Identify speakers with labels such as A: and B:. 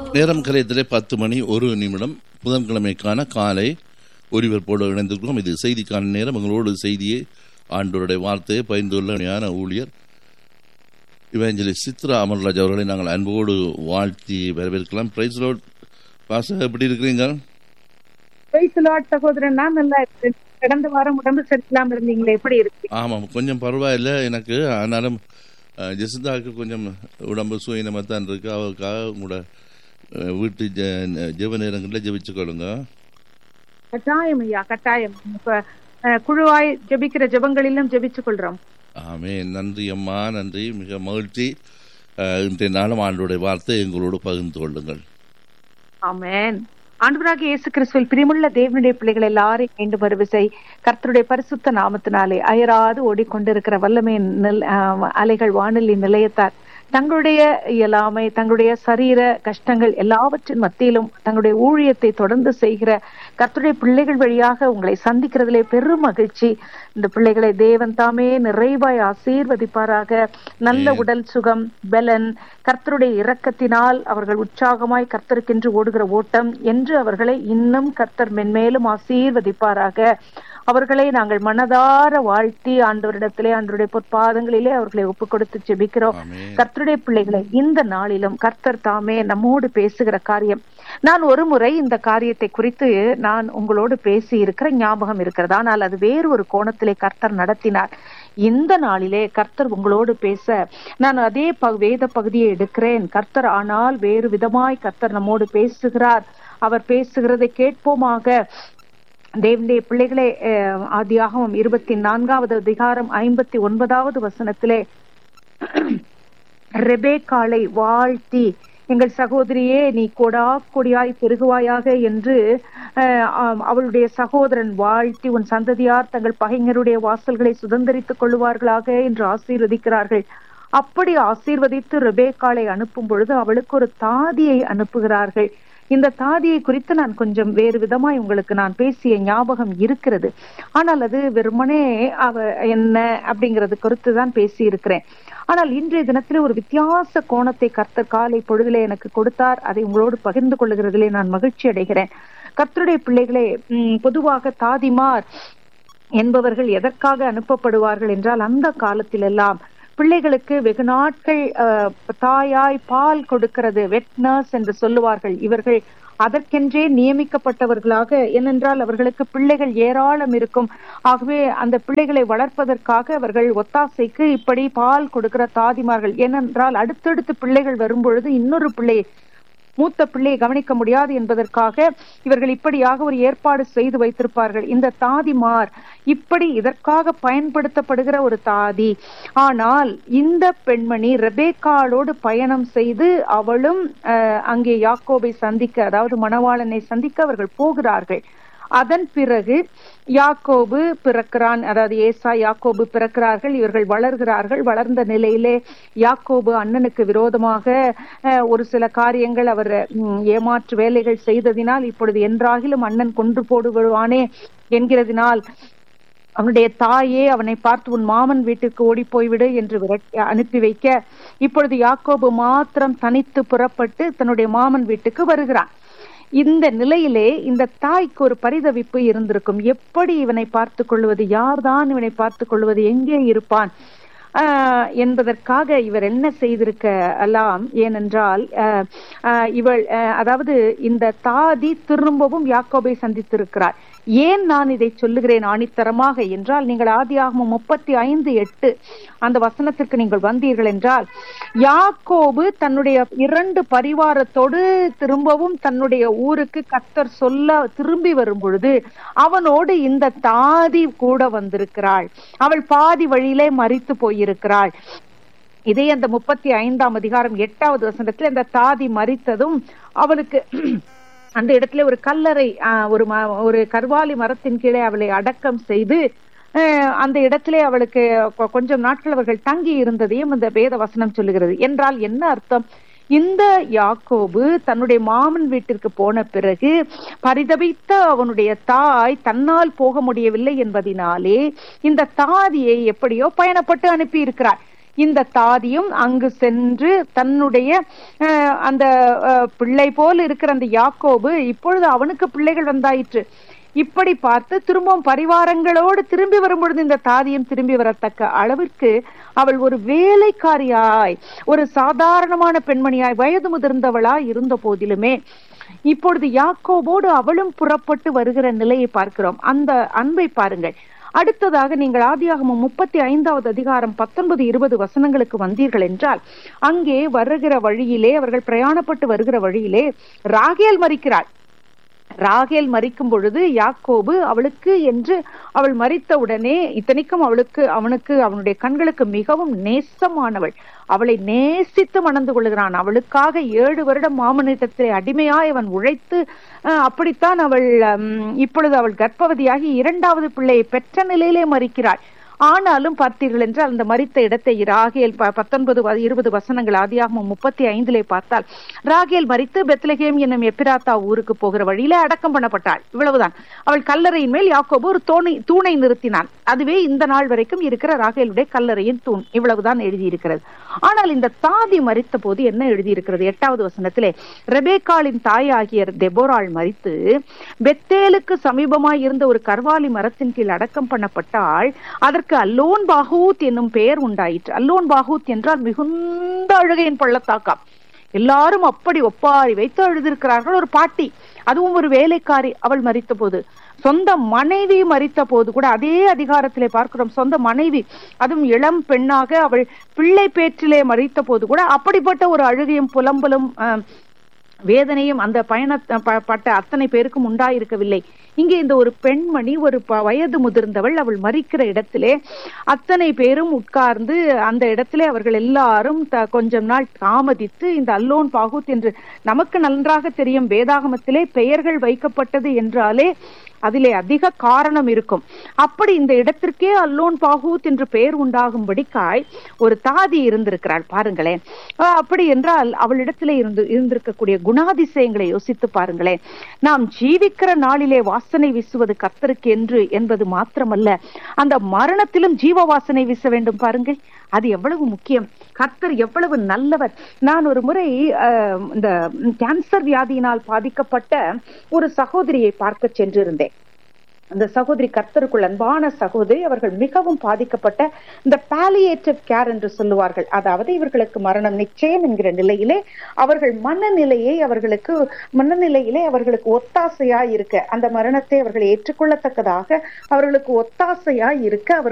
A: நேரம் கலையத்திலே பத்து மணி ஒரு நிமிடம் புதன்கிழமைக்கான காலை ஒலிபரப்போடு இணைந்திருக்கிறோம் இது செய்திக்கான நேரம் உங்களோடு செய்தியை ஆண்டோருடைய வார்த்தையை பகிர்ந்துள்ள ஞான ஊழியர் இவஞ்சலி சித்ரா அமர்ராஜ் அவர்களை நாங்கள் அன்போடு வாழ்த்தி வரவேற்கலாம் பிரைஸ் லோட் பாச எப்படி இருக்கிறீங்க
B: பிரைஸ் லார்ட் சகோதரன் நான் நல்லா இருக்கேன் கடந்த வாரம் உடம்பு சரியில்லாம இருந்தீங்களே எப்படி இருக்கு
A: ஆமாம் கொஞ்சம் பரவாயில்லை எனக்கு ஆனாலும் அஹ், ஜெசிந்தாவுக்கு கொஞ்சம் உடம்பு சுயினமாக தான் இருக்கு அவருக்காக உங்களோட அஹ், வீட்டு ஜெ- ஜெப நேரங்களில் ஜெபிச்சுக்கொள்ளுங்க
B: கட்டாயம் ஐயா கட்டாயம் இப்ப அஹ், குழுவாய் ஜெபிக்கிற ஜெபங்களிலும் ஜெபிச்சு கொள்றோம்
A: ஆமே நன்றி அம்மா நன்றி மிக மகிழ்ச்சி அஹ், இன்றைய நாளும் ஆண்டோடைய வார்த்தை எங்களோடு பகிர்ந்து கொள்ளுங்கள்
B: ஆமென் ஆண்டவராக இயேசு கிறிஸ்துவில் பிரியமுள்ள தேவனுடைய பிள்ளைகள் எல்லாரையும் மீண்டும் வருவிசை கர்த்தருடைய பரிசுத்த நாமத்தினாலே அயராது ஓடிக்கொண்டிருக்கிற வல்லமையின் நில்- ஆஹ் அலைகள் வானொலி நிலையத்தார் தங்களுடைய இயலாமை தங்களுடைய சரீர கஷ்டங்கள் எல்லாவற்றின் மத்தியிலும் தங்களுடைய ஊழியத்தை தொடர்ந்து செய்கிற கர்த்தருடைய பிள்ளைகள் வழியாக உங்களை சந்திக்கிறதிலே பெரும் மகிழ்ச்சி இந்த பிள்ளைகளை தேவன் தாமே நிறைவாய் ஆசீர்வதிப்பாராக நல்ல உடல் சுகம் பலன் கர்த்தருடைய இரக்கத்தினால் அவர்கள் உற்சாகமாய் கர்த்தருக்கென்று ஓடுகிற ஓட்டம் என்று அவர்களை இன்னும் கர்த்தர் மென்மேலும் ஆசீர்வதிப்பாராக அவர்களை நாங்கள் மனதார வாழ்த்தி ஆண்டவரிடத்திலே ஆண்டவருடைய பொற்பாதங்களிலே அவர்களை ஒப்புக் கொடுத்து ஜெபிக்கிறோம்
A: ஆமென்.
B: கர்த்தருடைய பிள்ளைகளை இந்த நாளிலும் கர்த்தர் தாமே நம்மோடு பேசுகிற காரியம் நான் ஒரு முறை இந்த காரியத்தை குறித்து நான் உங்களோடு பேசி இருக்கிற ஞாபகம் இருக்கிறது ஆனால் அது வேறு ஒரு கோணத்திலே கர்த்தர் நடத்தினார் இந்த நாளிலே கர்த்தர் உங்களோடு பேச நான் அதே ப- வேத பகுதியை எடுக்கிறேன் கர்த்தர் ஆனால் வேறு விதமாய் கர்த்தர் நம்மோடு பேசுகிறார் அவர் பேசுகிறதை கேட்போமாக தேவனுடைய பிள்ளைகளே அஹ், ஆதியாகமம் இருபத்தி நான்காவது அதிகாரம் ஐம்பத்தி ஒன்பதாவது வசனத்திலே ரெபேக்காளை வாழ்த்தி எங்கள் சகோதரியே நீ கொடா கொடியாய் பெருகுவாயாக என்று அஹ், ஆம், அவளுடைய சகோதரன் வாழ்த்தி உன் சந்ததியார் தங்கள் பகைஞருடைய வாசல்களை சுதந்திரித்துக் கொள்ளுவார்களாக என்று ஆசீர்வதிக்கிறார்கள் அப்படி ஆசீர்வதித்து ரெபேக்காளை அனுப்பும் பொழுது அவளுக்கு ஒரு தாதியை அனுப்புகிறார்கள் இந்த தாதியை குறித்து நான் கொஞ்சம் வேறு விதமாய் உங்களுக்கு நான் பேசிய ஞாபகம் இருக்கிறது ஆனால் அது வெறுமனே அவ என்ன அப்படிங்கறது குறித்து தான் பேசி இருக்கிறேன் ஆனால் இன்றைய தினத்திலே ஒரு வித்தியாச கோணத்தை கர்த்தர் காலை பொழுதிலே எனக்கு கொடுத்தார் அதை உங்களோடு பகிர்ந்து கொள்ளுகிறதிலே நான் மகிழ்ச்சி அடைகிறேன் கர்த்தருடைய பிள்ளைகளே ம், பொதுவாக தாதிமார் என்பவர்கள் எதற்காக அனுப்பப்படுவார்கள் என்றால் அந்த காலத்திலெல்லாம் பிள்ளைகளுக்கு வெகு நாட்கள் அஹ், தாயாய் பால் கொடுக்கிறது வெட் நர்ஸ் என்று சொல்லுவார்கள் இவர்கள் அதற்கென்றே நியமிக்கப்பட்டவர்களாக ஏனென்றால் அவர்களுக்கு பிள்ளைகள் ஏராளம் இருக்கும் ஆகவே அந்த பிள்ளைகளை வளர்ப்பதற்காக அவர்கள் ஒத்தாசைக்கு இப்படி பால் கொடுக்கிற தாதிமார்கள் ஏனென்றால் அடுத்தடுத்து பிள்ளைகள் வரும்பொழுது இன்னொரு பிள்ளை மூத்த பிள்ளையை கவனிக்க முடியாது என்பதற்காக இவர்கள் இப்படியாக ஒரு ஏற்பாடு செய்து வைத்திருப்பார்கள் இந்த தாதிமார் இப்படி இதற்காக பயன்படுத்தப்படுகிற ஒரு தாதி ஆனால் இந்த பெண்மணி ரெபேக்காளோடு பயணம் செய்து அவளும் அஹ், அங்கே யாக்கோபை சந்திக்க அதாவது மணவாளனை சந்திக்க அவர்கள் போகிறார்கள் அதன் பிறகு யாக்கோபு பிறக்கிறான் அதாவது ஏசா யாக்கோபு பிறக்கிறார்கள் இவர்கள் வளர்கிறார்கள் வளர்ந்த நிலையிலே யாக்கோபு அண்ணனுக்கு விரோதமாக அஹ், ஒரு சில காரியங்கள் அவர் ம், ஏமாற்று வேலைகள் செய்ததினால் இப்பொழுது என்றாகிலும் அண்ணன் கொன்று போடுவானே என்கிறதினால் அவனுடைய தாயே அவனை பார்த்து உன் மாமன் வீட்டுக்கு ஓடி போய்விடு என்று விரட்டி அனுப்பி வைக்க இப்பொழுது யாக்கோபு மாத்திரம் தனித்து புறப்பட்டு தன்னுடைய மாமன் வீட்டுக்கு வருகிறான் இந்த நிலையிலே இந்த தாய்க்கு ஒரு பரிதவிப்பு இருந்திருக்கும் எப்படி இவனை பார்த்து கொள்வது யார்தான் இவனை பார்த்து கொள்வது எங்கே இருப்பான் ஆஹ் என்பதற்காக இவர் என்ன செய்திருக்க எல்லாம் ஏனென்றால் ஆஹ் ஆஹ் இவள் ஆஹ் அதாவது இந்த தாதி திரும்பவும் யாக்கோபை சந்தித்திருக்கிறார் ஏன் நான் இதை சொல்லுகிறேன் ஆணித்தரமாக என்றால் நீங்கள் ஆதியாகமம் முப்பத்தி ஐந்து எட்டு அந்த வசனத்திற்கு நீங்கள் வந்தீர்கள் என்றால் யாக்கோபு தன்னுடைய இரண்டு பரிவாரத்தோடு திரும்பவும் தன்னுடைய ஊருக்கு கத்தர் சொல்ல திரும்பி வரும் பொழுது அவனோடு இந்த தாதி கூட வந்திருக்கிறாள் அவள் பாதி வழியிலே மறித்து போயிருக்கிறாள் இதே அந்த முப்பத்தி ஐந்தாம் அதிகாரம் எட்டாவது வசனத்துல இந்த தாதி மறித்ததும் அவளுக்கு அந்த இடத்துல ஒரு கல்லறை ஆஹ், ஒரு ம- ஒரு கர்வாலி மரத்தின் கீழே அவளை அடக்கம் செய்து அஹ், அந்த இடத்திலே அவளுக்கு கொ- கொஞ்சம் நாட்கள் அவர்கள் தங்கி இருந்ததையும் இந்த வேத வசனம் சொல்லுகிறது என்றால் என்ன அர்த்தம் இந்த யாக்கோபு தன்னுடைய மாமன் வீட்டிற்கு போன பிறகு பரிதபித்த அவனுடைய தாய் தன்னால் போக முடியவில்லை என்பதினாலே இந்த தாதியை எப்படியோ பயணப்பட்டு அனுப்பி இருக்கிறார் இந்த தாதியும் அங்கு சென்று தன்னுடைய அஹ், அந்த அஹ், பிள்ளை போல் இருக்கிற அந்த யாக்கோபு இப்பொழுது அவனுக்கு பிள்ளைகள் வந்தாயிற்று இப்படி பார்த்து திரும்பவும் பரிவாரங்களோடு திரும்பி வரும்பொழுது இந்த தாதியும் திரும்பி வரத்தக்க அளவிற்கு அவள் ஒரு வேலைக்காரியாய் ஒரு சாதாரணமான பெண்மணியாய் வயது முதிர்ந்தவளாய் இருந்த போதிலுமே இப்பொழுது யாக்கோபோடு அவளும் புறப்பட்டு வருகிற நிலையை பார்க்கிறோம் அந்த அன்பை பாருங்கள் அடுத்ததாக நீங்கள் ஆதியாகமம் முப்பத்தி ஐந்தாவது அதிகாரம் பத்தொன்பது இருபது வசனங்களுக்கு வந்தீர்கள் என்றால் அங்கே வருகிற வழியிலே அவர்கள் பிரயாணப்பட்டு வருகிற வழியிலே ராகேல் மறிக்கிறாள் ராகேல் மறிக்கும் பொழுது யாக்கோபு அவளுக்கு என்று அவள் மறித்த உடனே இத்தனைக்கும் அவளுக்கு அவனுக்கு அவனுடைய கண்களுக்கு மிகவும் நேசமானவள் அவளை நேசித்து மணந்து கொள்கிறான் அவளுக்காக ஏழு வருடம் மாமனிடத்திலே அடிமையாய் அவன் உழைத்து அஹ், அப்படித்தான் அவள் ஹம், இப்பொழுது அவள் கர்ப்பவதியாகி இரண்டாவது பிள்ளையை பெற்ற நிலையிலே மறிக்கிறாள் ஆனாலும் பார்த்தீர்கள் என்றால் அந்த மரித்த இடத்தை ராகேல் ப- பத்தொன்பது வ- இருபது வசனங்கள் ஆதியாகமம் முப்பத்தி ஐந்திலே பார்த்தால் ராகேல் மரித்து பெத்லகேம் என்னும் எப்பிராத்தா ஊருக்கு போகிற வழியிலே அடக்கம் பண்ணப்பட்டாள் இவ்வளவுதான் அவள் கல்லறையின் மேல் யாக்கோபு ஒரு தோணை தூணை நிறுத்தினான் அதுவே இந்த நாள் வரைக்கும் இருக்கிற ராகேலுடைய கல்லறையின் தூண் இவ்வளவுதான் எழுதியிருக்கிறது ஆனால் இந்த தாதி மரித்த போது என்ன எழுதியிருக்கிறது எட்டாவது வசனத்திலே ரெபேக்காளின் தாயாகிய தெபோராள் மரித்து பெத்தேலுக்கு சமீபமாய் இருந்த ஒரு கர்வாலி மரத்தின் கீழ் அடக்கம் பண்ணப்பட்டால் அதற்கு அல்லோன் பாகூத் என்னும் பெயர் உண்டாயிற்று அல்லோன் பாகூத் என்றால் மிகுந்த அழுகையின் பள்ளத்தாக்காம் எல்லாரும் அப்படி ஒப்பாரி வைத்து எழுதியிருக்கிறார்கள் ஒரு பாட்டி அதுவும் ஒரு வேலைக்காரி அவள் மறித்த போது சொந்த மனைவி மறித்த போது கூட அதே அதிகாரத்திலே பார்க்கிறோம் சொந்த மனைவி அதுவும் இளம் பெண்ணாக அவள் பிள்ளை பேற்றிலே மறித்த போது கூட அப்படிப்பட்ட ஒரு அழுகையும் புலம்பலும் ஆஹ், வேதனையும் அந்த பயண ப- பட்ட அத்தனை பேருக்கும் உண்டாயிருக்கவில்லை இங்கே இந்த ஒரு பெண்மணி ஒரு ப- வயது முதிர்ந்தவள் அவள் மறிக்கிற இடத்திலே அத்தனை பேரும் உட்கார்ந்து அந்த இடத்திலே அவர்கள் எல்லாரும் த- கொஞ்சம் நாள் தாமதித்து இந்த அல்லோன் பாகூத் என்று நமக்கு நன்றாக தெரியும் வேதாகமத்திலே பெயர்கள் வைக்கப்பட்டது என்றாலே அதிலே அதிக காரணம் இருக்கும் அப்படி இந்த இடத்திற்கே அல்லோன் பாகூத் என்று பெயர் உண்டாகும்படிக்காய் ஒரு தாதி இருந்திருக்கிறாள் பாருங்களேன் ஆஹ் அப்படி என்றால் அவளிடத்திலே இருந்து இருந்திருக்கக்கூடிய குணாதிசயங்களை யோசித்து பாருங்களேன் நாம் ஜீவிக்கிற நாளிலே வாசனை வீசுவது கர்த்தருக்கு என்று என்பது மாத்திரமல்ல அந்த மரணத்திலும் ஜீவ வாசனை வீச வேண்டும் பாருங்கள் அது எவ்வளவு முக்கியம் கர்த்தர் எவ்வளவு நல்லவர் நான் ஒரு முறை ஆஹ், இந்த கேன்சர் வியாதியினால் பாதிக்கப்பட்ட ஒரு சகோதரியை பார்க்க சென்றிருந்தேன் அந்த சகோதரி கர்த்தருக்குள் அன்பான சகோதரி அவர்கள் மிகவும் பாதிக்கப்பட்ட இந்த பாலியேட்டிவ் கேர் என்று சொல்லுவார்கள் அதாவது இவர்களுக்கு மரணம் நிச்சயம் என்கிற நிலையிலே அவர்கள் மனநிலையை அவர்களுக்கு மனநிலையிலே அவர்களுக்கு ஒத்தாசையா இருக்க அந்த மரணத்தை அவர்கள் ஏற்றுக்கொள்ளத்தக்கதாக அவர்களுக்கு ஒத்தாசையா இருக்க அவர்